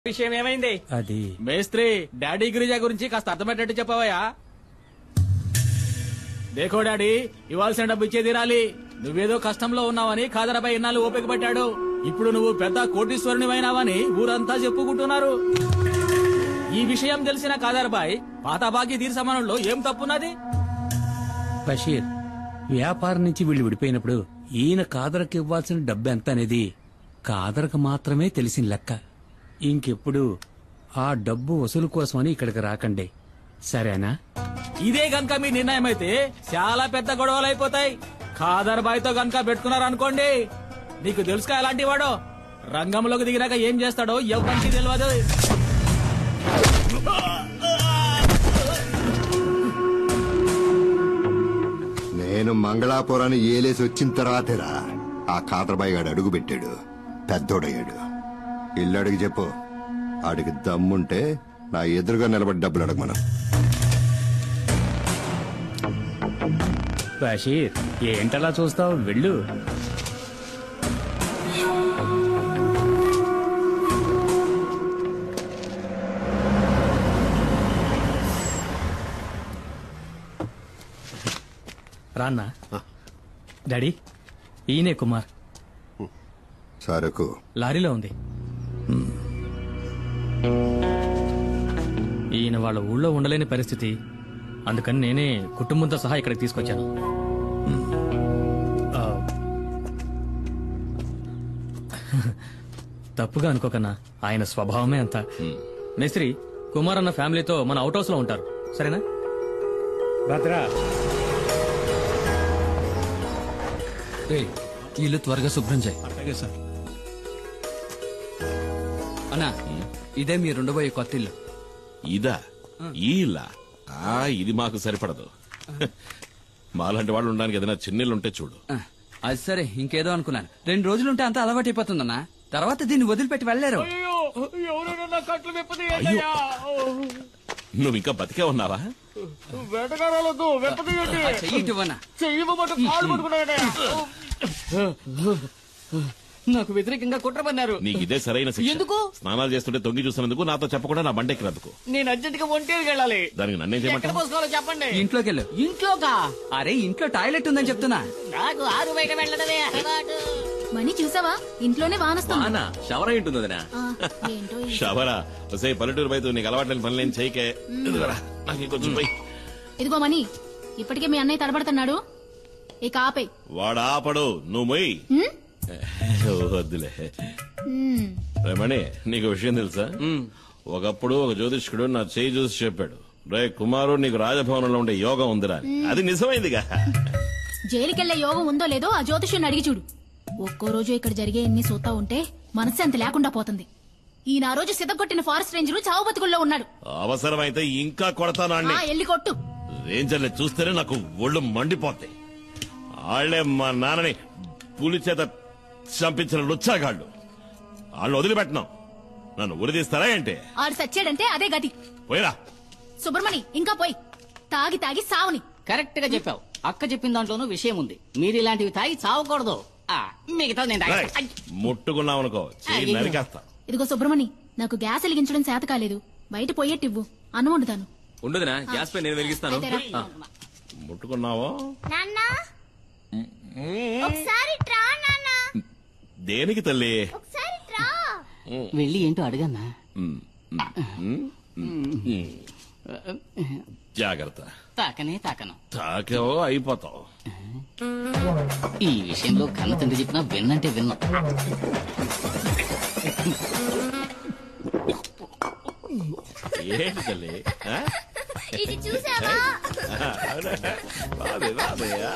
విషయం ఏమైంది అది మేస్త్రి డాడీ గిరిజా గురించి కాస్త అర్థమయ్యేటట్టు చెప్పవయ్యా దేకో డాడీ ఇవ్వాల్సిన డబ్బు ఇచ్చే తీరాలి నువ్వేదో కష్టంలో ఉన్నావని ఖాదరపై ఇన్నాళ్ళు ఓపిక పట్టాడు ఇప్పుడు నువ్వు పెద్ద కోటీశ్వరునివైనావని ఊరంతా చెప్పుకుంటున్నారు ఈ విషయం తెలిసిన కాదర్బాయ్ పాత బాకీ తీర్సమానంలో ఏం తప్పున్నది బషీర్ వ్యాపారం నుంచి వీళ్ళు విడిపోయినప్పుడు ఈయన కాదరకు ఇవ్వాల్సిన డబ్బు ఎంత అనేది కాదరకు మాత్రమే తెలిసిన లెక్క ఇంకెప్పుడు ఆ డబ్బు వసూలు కోసమని ఇక్కడికి రాకండి సరేనా ఇదే గనక మీ నిర్ణయం అయితే చాలా పెద్ద గొడవలు అయిపోతాయి ఖాదర్ బాయ్ తో గనక పెట్టుకున్నారనుకోండి నీకు తెలుసుకా ఎలాంటి వాడో రంగంలోకి దిగినాక ఏం చేస్తాడో ఎవరికి తెలియదు నేను మంగళాపురాన్ని ఏలేసి వచ్చిన తర్వాతేరా ఆ కాతరబాయి గాడు అడుగు పెట్టాడు పెద్దోడయ్యాడు ఇల్లు అడిగి చెప్పు ఆడికి దమ్ముంటే నా ఎదురుగా నిలబడి డబ్బులు అడగమను బషీర్ ఏంటలా చూస్తావు వెళ్ళు రాన్నా డాడీ ఈయనే కుమార్ సరుకు లారీలో ఉంది ఈయన వాళ్ళ ఊళ్ళో ఉండలేని పరిస్థితి అందుకని నేనే కుటుంబంతో సహా ఇక్కడికి తీసుకొచ్చాను ఆ, తప్పుగా అనుకోకన్నా ఆయన స్వభావమే అంత మేస్త్రి కుమార్ అన్న ఫ్యామిలీతో మన అవుట్ హౌస్ లో ఉంటారు సరేనా భద్రా రేయ్, ఈ ఇల్లు త్వరగా శుభ్రం చేయి అలాగే సార్ అన్నా ఇదే మీరు ఉండబోయే కొత్త ఇల్లు ఇదా ఈ ఇల్లా ఆ ఇది మాకు సరిపడదు మాలాంటి వాళ్ళు ఉండడానికి ఏదైనా చిన్నిల్లు ఉంటే చూడు ఆ, అది సరే ఇంకేదో అనుకున్నాను రెండు రోజులుంటే అంత అలవాటు అయిపోతుందన్నా తర్వాత దీన్ని వదిలిపెట్టి వెళ్ళలేరు నువ్వు ఇంకా బతికే ఉన్నావా ఆ చెయ్యి ఇటు ఇవ్వన్నా. నాకు వ్యతిరేకంగా కుట్ర పన్నారు నీకు ఇదే సరైన శిక్ష ఎందుకు? స్నానాలు చేస్తుంటే తొంగి చూసినందుకు నాతో చెప్పకుండా నా బండెక్కినందుకు నేను అర్జెంట్ గా ఒంటేరుకి వెళ్ళాలి దానికి నన్నేం ఎక్కడ చేయమంటావు పోసుకోవాలో చెప్పండి ఇంట్లోకి వెళ్ళు ఇంట్లోకా అరే ఇంట్లో టాయిలెట్ ఉందని చెప్తున్నా నాకు ఆరు బయట వెళ్ళడమే అలవాటు మనీ చూసావా ఇంట్లోనే వానొస్తుంది షవర్ ఏంటుంది వదినా? ఆ, ఏంటో ఈ- షవరా వసే పల్లెటూరు బయట నీకు అలవాట్లేని పనులేం చేయకే ఇదిగోరా, నాకు ఇంకొంచెం పోయి ఇదిగో మనీ ఇప్పటికే మీ అన్నయ్య తడబడుతున్నాడు ఇక ఆపే వాడు ఆపడు నువ్వు మొయ్ వద్దులే రమణి నీకు విషయం తెలుసా ఒకప్పుడు ఒక జ్యోతిష్కుడు నా చేయి చూసి చెప్పాడు రే కుమారు నీకు రాజభవనంలో ఉండే యోగం ఉందిరా అని. అది నిజమైందిగా జైలుకెళ్లే యోగం ఉందో లేదో ఆ జ్యోతిష్యుని అడిగి చూడు ఒక్కో రోజు ఇక్కడ జరిగే ఎన్ని సూతా ఉంటే మనశ్శాంతి లేకుండా పోతుంది ఈయన ఆ రోజు సిద్ధగొట్టిన ఫారెస్ట్ రేంజర్ చావు బతుకుల్లో ఉన్నాడు అవసరమైతే ఇంకా కొడతాను ఆ అన్ని ఎల్లి కొట్టు రేంజర్ని చూస్తేనే నాకు ఒళ్ళు మండిపోతాయి ఆళ్లే మా నాన్నని పులి చేత చంపించిన లుచ్చాగాళ్ళు వాళ్ళు వదిలిపెట్టినాం నన్ను ఉరిదీస్తారా ఏంటి ఆడు సచ్చాడంటే అదే గతి పోయిరా సుబ్రమణి ఇంకా పోయి తాగి తాగి సావుని కరెక్ట్ గా చెప్పావు అక్క చెప్పిన దాంట్లోనూ విషయం ఉంది మీరు ఇలాంటివి తాగి చావకూడదు ఆ, మిగతా నేను తాగి- రేయ్, ఐ, ముట్టుకున్నావనుకో చెయ్యి అయ్యో. నరికేస్తా ఇదిగో సుబ్రమణి నాకు గ్యాస్ వెలిగించడం చేత కాలేదు బయట పోయేట్టివ్వు అన్నం వండుతాను ఉండదునా గ్యాస్ పై నేను వెలిగిస్తాను అయితే రా. ముట్టుకున్నావో నాన్నా ఒకసారి ట్రా నాన్నా దేనికి తల్లి ఒకసారి ట్రా వెళ్ళి ఏంటో అడగన్నా ఉమ్, ఉమ్, ఉమ్, ఉమ్. జాగ్రత్త తాకనే తాకను తాకేవో అయిపోతావు ఈ విషయంలో కన్న తండ్రి చెప్పినా విన్నంటే విన్నా ఏంటి తల్లి ఆ? ఇది చూసావా అవునా? రాదే, రాదే. ఆ.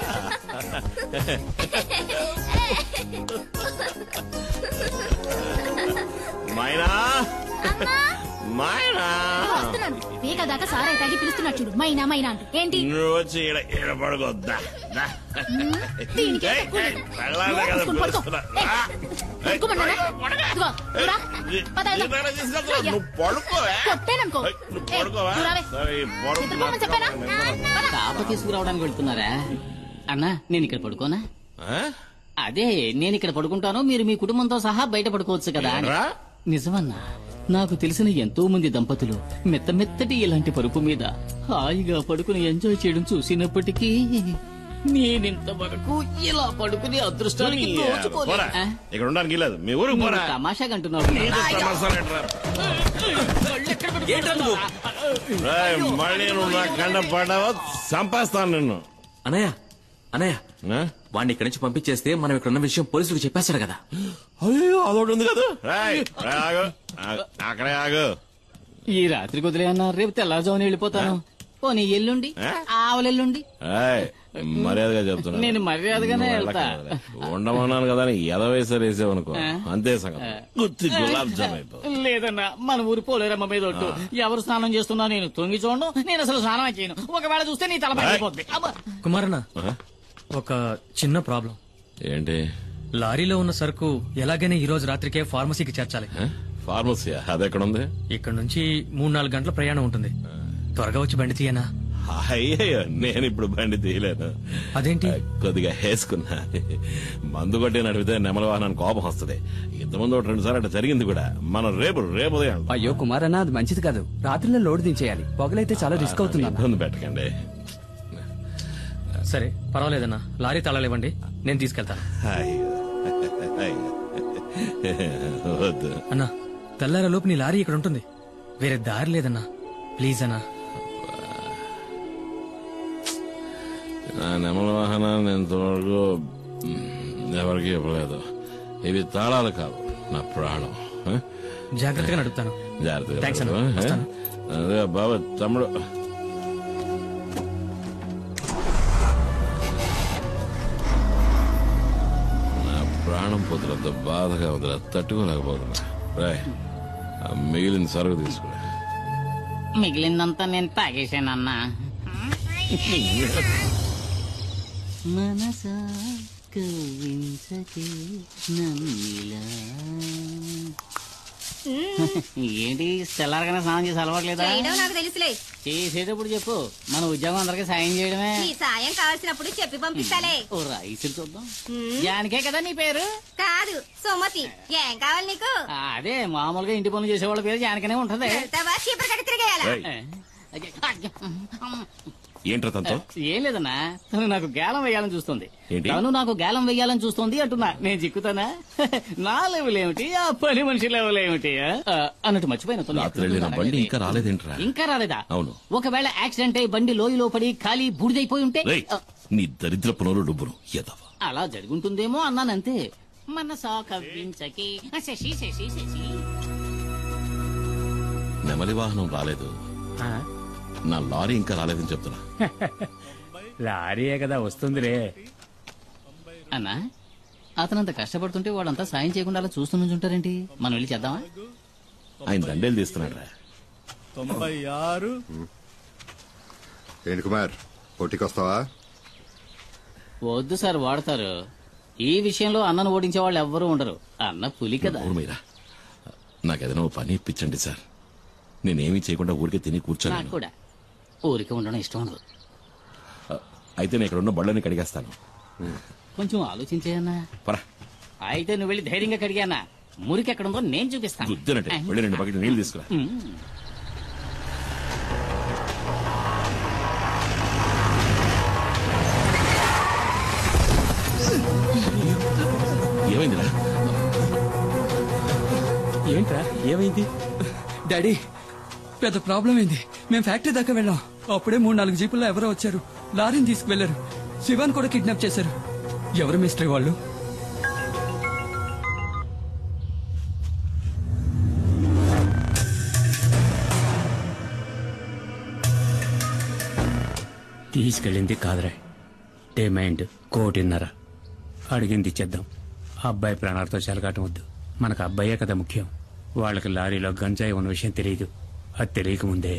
మైనా మైనా వస్తున్నాను వేగ దాకా సారాయి తాగి పిలుస్తున్నాడు చూడు మైనా మైనా అంటూ ఏంటి నువ్వు వచ్చి ఈడ ఈడ పడుకోద్దా దా. దీనికి ఏయ్, ఎక్కువ ఏయ్, వెళ్ళాలి నోరు కదా మూసుకొని పడుకో. పిలుస్తున్నా. ఏయ్, రా. పడుకోమన్నానా? ఇదిగో, నువ్వు రా. పద, వెళ్దాం. ఈ దగ్గర తీసుకొస్తా. అయ్యా. నువ్వు పడుకోవే కొట్టాననుకో. ఏయ్, నువ్వు ఏయ్, పడుకోవా నువ్వు రావే. సరే, ఈ పడుకో. నిద్రపోమని చెప్పానా? పద. తాప తీసుకురావడానికి వెళ్తున్నారా అన్నా నేను ఇక్కడ పడుకోనా ఆ? అదే నేను ఇక్కడ పడుకుంటాను మీరు మీ కుటుంబంతో సహా బయట పడుకోవచ్చు కదా అని. ఏంట్రా? నిజమన్నా నాకు తెలిసిన ఎంతో మంది దంపతులు మెత్త మెత్తటి ఇలాంటి పరుపు మీద హాయిగా పడుకుని ఎంజాయ్ చేయడం చూసినప్పటికీ నేనింతవరకు ఇలా పడుకునే అదృష్టానికి పోరా నోచుకోలేదు. ఆ? ఇక్కడ ఉండడానికి లేదు మీ ఊరికి నువ్వు పోరా తమాషాగా అంటున్నావు నీతో తమాషాలేంట్రా? రేయ్, మళ్ళీ నువ్వు నా కండ పడ్డావా చంపేస్తాను నిన్ను అనయ్య అనయ్య ఆ? వాడిని ఇక్కడి నుంచి పంపించేస్తే మనం ఇక్కడ ఉన్న విషయం పోలీసులకు చెప్పేస్తాడు కదా అయ్యో అదొకటి ఉంది కదా రేయ్, రేయ్, ఆగు ఆగు. అక్కడే ఆగు ఈ రాత్రి కుదిలే అన్నా రేపు తెల్లారుజామున వెళ్ళిపోతాను పోనీ ఎల్లుండి ఆ? ఆవలెల్లుండి ఏయ్, మర్యాదగా చెప్తున్నా నేను మర్యాదగానే నువ్వు వెళ్తా. వెళ్ళక్కర్లేదు. ఉండమన్నాను కదా అని ఎదవేసారు వేసావనుకో అంతే సంగతి గుత్తి గులాబ్ జామ్ అయిపోతుంది లేదన్నా మన ఊరి పోలేరమ్మ మీద ఒట్టు ఎవరు స్నానం చేస్తున్నా నేను తొంగి చూడను నేను అసలు స్నానం చేయను ఒకవేళ చూస్తే నీ తల పగిలిపోద్ది. అబ్బా. కుమారన్న ఆ? ఒక చిన్న ప్రాబ్లం ఏంటి లారీలో ఉన్న సరుకు ఎలాగైనా ఈ రోజు రాత్రికే ఫార్మసీకి చేర్చాలి ఆ? ఫార్మసీయా అది ఎక్కడ ఉంది ఇక్కడ నుంచి మూడు నాలుగు గంటల ప్రయాణం ఉంటుంది త్వరగా వచ్చి బండి తీయనా అయ్యయ్యో నేను ఇప్పుడు బండి తీయలేను అదేంటి ఆ, కొద్దిగా వేసుకున్నా మందు కొట్టి నడిపితే నెమల వాహనానికి కోపం వస్తుంది ఇంతకుముందు ఒకటి రెండు సార్లు అట్లా జరిగింది కూడా మనం రేపు రేపు ఉదయం వెళ్దాం. అయ్యో కుమార్ అన్న అది మంచిది కాదు రాత్రిలో లోడ్ దించేయాలి పొగలైతే చాలా రిస్క్ అవుతుంది అన్న ఇబ్బంది పెట్టకండి సరే పర్వాలేదన్నా లారీ తాళాలు ఇవ్వండి నేను తీసుకెళ్తాను అయ్యో. అయ్యో. వద్దు అన్నా తెల్లార లోపు నీ లారీ ఇక్కడ ఉంటుంది వేరే దారి లేదన్నా ప్లీజ్ అన్నా నా నెమల వాహనాన్ని ఇంతవరకు మ్, ఎవరికి ఇవ్వలేదు ఇవి తాళాలు కావు నా ప్రాణం ఆ? జాగ్రత్తగా నడుపుతాను జాగ్రత్తగా Thanks అన్న. నడుపు, ఆ? వస్తాను. అదే బాబా తమ్ముడు నా ప్రాణం పొద్దులంత బాధగా వదిలే తట్టుకోలేకపోతున్నా రాయ్ ఆ మిగిలిన సరుకు తీసుకురా మిగిలిందంతా నేను తాగేశానన్నా మనసా కవ్వించకే నన్నిలా. ఏంటి తెల్లారగానే స్నానం చేసి అలవాట్లేదా చేయడం నాకు తెలుసులే చేసేటప్పుడు చెప్పు మన ఉద్యోగం అందరికి సాయం చేయడమే నీ సాయం కావాల్సినప్పుడు చెప్పి పంపిస్తాలే ఓ రైస్ చూద్దాం జానికే కదా నీ పేరు కాదు సుమతి ఏం కావాలి నీకు ఆ, అదే మామూలుగా ఇంటి పనులు చేసేవాళ్ళ పేరు జానికనే ఉంటది వెళ్తావా చీపురు కట్టి తిరిగేయాలా ఏయ్. అదే, ఏంట్రా తనతో ఏం లేదన్నా తను నాకు గాలం వేయాలని చూస్తుంది ఏంటి? తను నాకు గాలం వేయాలని చూస్తుంది అంటున్నా నేను చిక్కుతానా నా లెవెల్ ఏమిటి ఆ పని మనిషి లెవెల్ ఏమిటి ఆ? ఆ, అన్నట్టు మర్చిపోయిన తను రాత్రి వెళ్ళిన బండి ఇంకా రాలేదేంట్రా ఇంకా రాలేదా అవును. ఒకవేళ యాక్సిడెంట్ అయి బండి లోయలో పడి ఖాళీ బూడిదైపోయి ఉంటే రేయ్ ఆ, నీ దరిద్ర పునరు డుబ్బును ఎదవ అలా జరుగుంటుందేమో అన్నానంతే మనసా కవ్వించకి ఆ, శశి శశి శశి నెమలి వాహనం రాలేదు ఆ? నా లారీ ఇంకా రాలేదని చెప్తున్నా లారీయే కదా వస్తుందిరే అన్నా అతనంత కష్టపడుతుంటే వాళ్ళంతా సాయం చేయకుండా అలా చూస్తూ నుంచుంటారేంటి మనం వెళ్ళి చేద్దామా ఆయన దండేలు తీస్తున్నాడు రా ఏంటి కుమార్ పోటీకొస్తావా వద్దు సార్ వాడతారు ఈ విషయంలో అన్నను ఓడించే వాళ్ళు ఎవ్వరూ ఉండరు అన్న పులి కదా ఊర్మీరా నాకేదైనా ఓ పని ఇప్పించండి సార్ నేనేమీ చేయకుండా ఊరికే తిని నాకు కూర్చోను కూడా ఊరికి ఉండడం ఇష్టం ఉండదు అయితే నేను ఇక్కడ ఉన్న బళ్ళని కడిగేస్తాను కొంచెం ఆలోచించేయన్నా పరా అయితే నువ్వు వెళ్ళి ధైర్యంగా కడిగానా మురికి ఎక్కడుందో నేను చూపిస్తాను గుద్దినట్టే వెళ్ళి రెండు బకెట్ నీళ్ళు తీసుకురా ఉమ్. ఏమైందిరా ఏంట్రా ఏమైంది డాడీ పెద్ద ప్రాబ్లం ఏంది మేము ఫ్యాక్టరీ దాకా వెళ్ళాం అప్పుడే మూడు నాలుగు జీపుల్లో ఎవరో వచ్చారు లారీని తీసుకువెళ్లారు శివాన్ కూడా కిడ్నాప్ చేశారు ఎవరు మిస్టరీ వాళ్ళు తీసుకెళ్ళింది కాదురా డిమాండ్ కోటిన్నర అడిగింది ఇచ్చేద్దాం అబ్బాయి ప్రాణాలతో చెలగాటం వద్దు మనకు అబ్బాయే కదా ముఖ్యం వాళ్ళకి లారీలో గంజాయి ఉన్న విషయం తెలియదు అది తెలియకముందే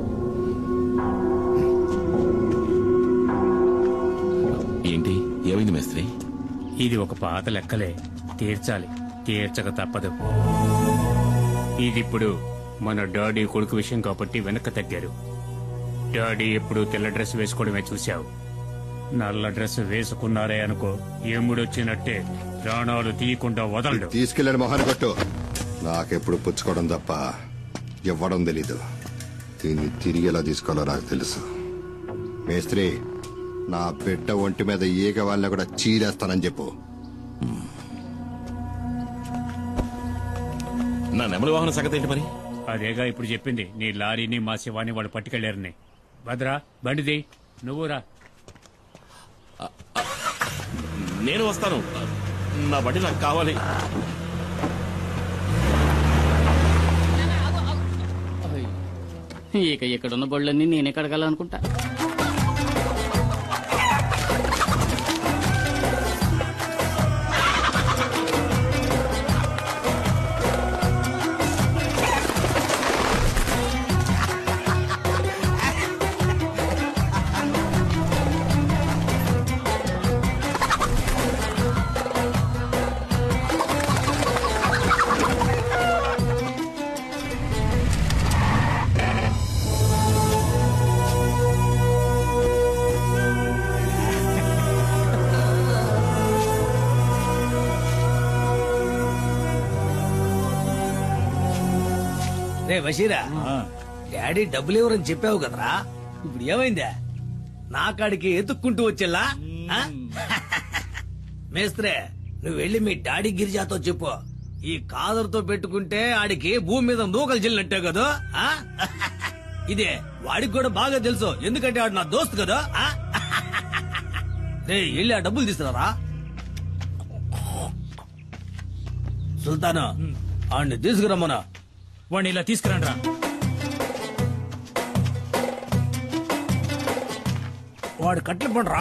ఏంటి ఏమైంది మేస్త్రి ఇది ఒక పాత లెక్కలే తీర్చాలి తీర్చక తప్పదు ఇది ఇప్పుడు మన డాడీ కొడుకు విషయం కాబట్టి వెనక్కి తగ్గారు డాడీ ఎప్పుడు తెల్ల డ్రెస్ వేసుకోవడమే చూశావు నల్ల డ్రెస్ వేసుకున్నారే అనుకో ఎముడొచ్చినట్టే ప్రాణాలు తీయకుండా వదలడు తీసుకెళ్ళని మొహాన్ని కొట్టు నాకెప్పుడు పుచ్చుకోవడం తప్ప ఇవ్వడం తెలీదు దీన్ని తిరిగి ఎలా తీసుకోవాలో నాకు తెలుసు మేస్త్రి నా బిడ్డ ఒంటి మీద ఈగ వాళ్ళని కూడా చీరేస్తానని చెప్పు నా నెమలి వాహన సంగతి ఏంటి మరి అదేగా ఇప్పుడు చెప్పింది నీ లారీని మా శివాని వాళ్ళు పట్టుకెళ్లారని భద్రా బండిది నువ్వు రా నేను వస్తాను నా బండి నాకు కావాలి ఇక ఇక్కడున్న బళ్ళన్నీ నేనే కడగాలనుకుంటా రే బషీరా డాడీ డబ్బులు ఇవ్వరని చెప్పావు కదరా ఇప్పుడు ఏమైందా నా కాడికి ఎత్తుక్కుంటూ వచ్చేలా ఆ? మేస్త్రే నువ్వు వెళ్ళి మీ డాడీ గిరిజాతో చెప్పు ఈ కాదరుతో పెట్టుకుంటే ఆడికి భూమి మీద నూకలు చెల్లినట్టే కదా ఆ? ఇదే వాడికి కూడా బాగా తెలుసు ఎందుకంటే ఆడు నా దోస్తు కదా ఆ? రే వెళ్ళి ఆ డబ్బులు తీసుకురారా సుల్తాను ఆడిని తీసుకురమ్మనా వాడిని ఇలా తీసుకురండి రా వాడు కట్లు పండరా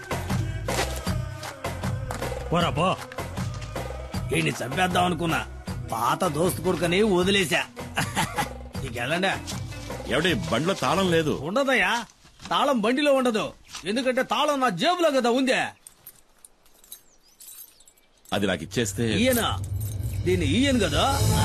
పోరా పో ఈయన్ని చంపేద్దాం అనుకున్నా పాత దోస్తు కొడుకని వదిలేశా నీకెళ్ళండి ఎవడి బండిలో తాళం లేదు ఉండదయ్యా తాళం బండిలో ఉండదు ఎందుకంటే తాళం నా జేబులో కదా ఉందే అది నాకు ఇచ్చేస్తే ఈయన దీన్ని ఈయన కదా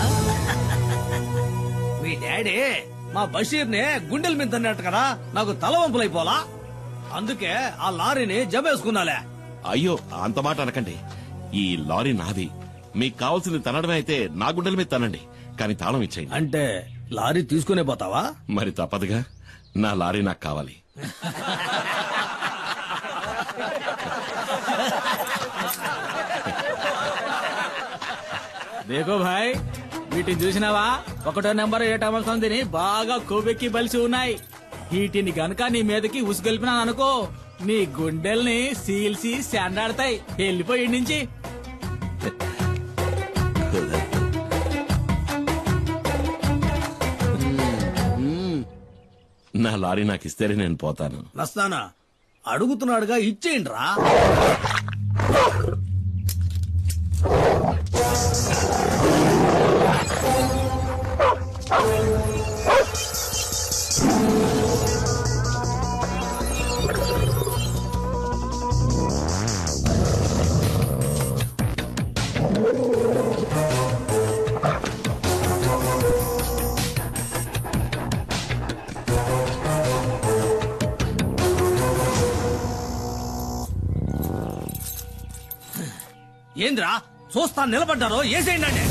మీ డాడీ మా బషీర్ ని గుండెల మీద తన్నట్టు కదా నాకు తలవంపులైపోలా అందుకే ఆ లారీని జమేసుకున్నాలే అయ్యో అంత మాట అనకండి ఈ లారీ నాది మీకు కావాల్సింది తనడమే అయితే నా గుండెల మీద తనండి కానీ తాళం ఇచ్చేయండి అంటే లారీ తీసుకునే పోతావా మరి తప్పదుగా నా లారీ నాకు కావాలి దేకో భాయ్ వీటిని చూసినావా ఒకటో నెంబర్ ఏట అమర్సందిని బాగా కొవ్వెక్కి బలిసి ఉన్నాయి వీటిని గనక నీ మీదకి ఉసుగొల్పినాను అనుకో నీ గుండెల్ని సీల్సి శాండాడతాయి వెళ్ళిపోయి ఈడి నుంచి నా లారీ నాకు ఇస్తేనే నేను పోతాను నస్తానా అడుగుతున్నాడుగా ఇచ్చేయండి రా ఏంద్రా చూస్తా నిలబడ్డారో ఏసేయండి అండి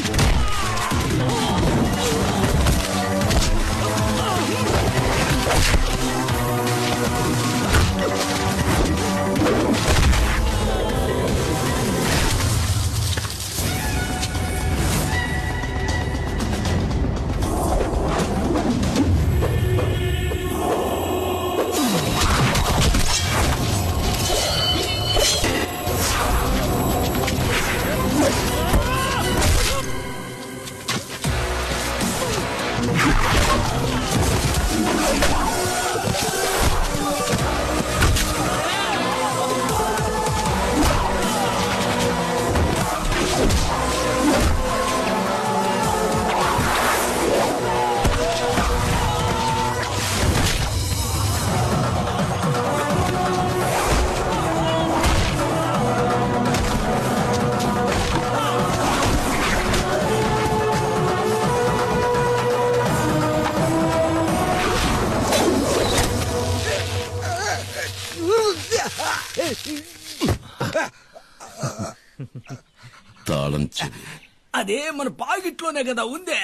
తాళం చెవి అదే మన పాకెట్లోనే కదా ఉందే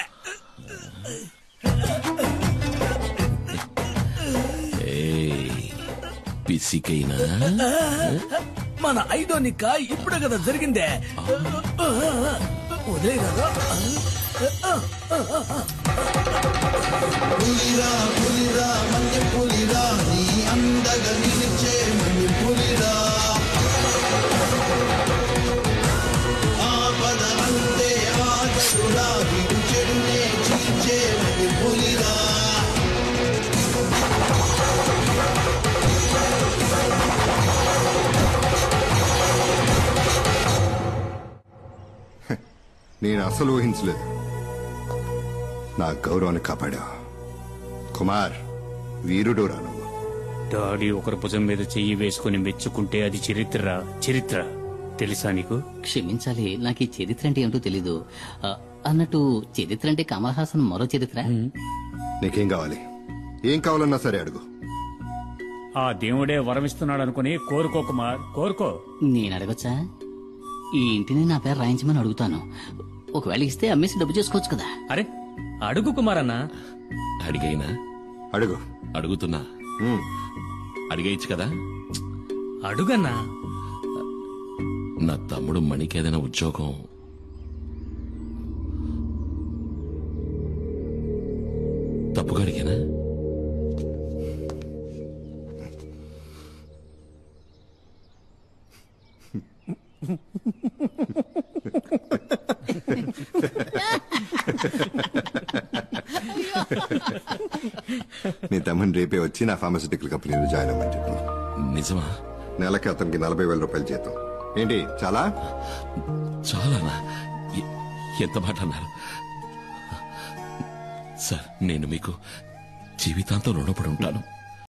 ఏయ్, పిసికైనా మన ఐదో నిక్క ఇప్పుడే కదా జరిగిందే ఉదయ్ కదా నేను అసలు ఊహించలేదు నా గౌరవాన్ని కాపాడా కుమార్ వీరుడు రాను డాడీ ఒకరి భుజం మీద చెయ్యి వేసుకుని మెచ్చుకుంటే అది చరిత్ర చరిత్ర తెలుసా నీకు క్షమించాలి నాకు ఈ చరిత్ర అంటే ఏంటో తెలీదు ఆ, అన్నట్టు చరిత్ర అంటే కమల్ హాసన్ మరో చరిత్ర నీకేం కావాలి ఏం కావాలన్నా సరే అడుగు ఆ దేవుడే వరమిస్తున్నాడు అనుకుని కోరుకో కుమార్ కోరుకో నేను అడగొచ్చా ఈ ఇంటిని నా పేరు రాయించమని అడుగుతాను ఒకవేళ ఇస్తే అమ్మేసి డబ్బు చేసుకోవచ్చు కదా అరే అడుగు కుమార్ అన్న అడిగైనా అడుగు అడుగుతున్నా ఉమ్. అడిగేయచ్చు కదా అడుగన్నా నా తమ్ముడు మణికి ఏదైనా ఉద్యోగం తప్పుగా అడిగానా నీ తమ్ముని రేపే వచ్చి నా ఫార్మసిటికల్ కంపెనీలో జాయిన్ అవ్వమని చెప్పు నిజమా నెలకి అతనికి నలభై వేల రూపాయలు జీతం ఏంటి చాలా చాలానా ఎ- ఎంత మాట అన్నారు సార్ నేను మీకు జీవితాంతం రుణపడి ఉంటాను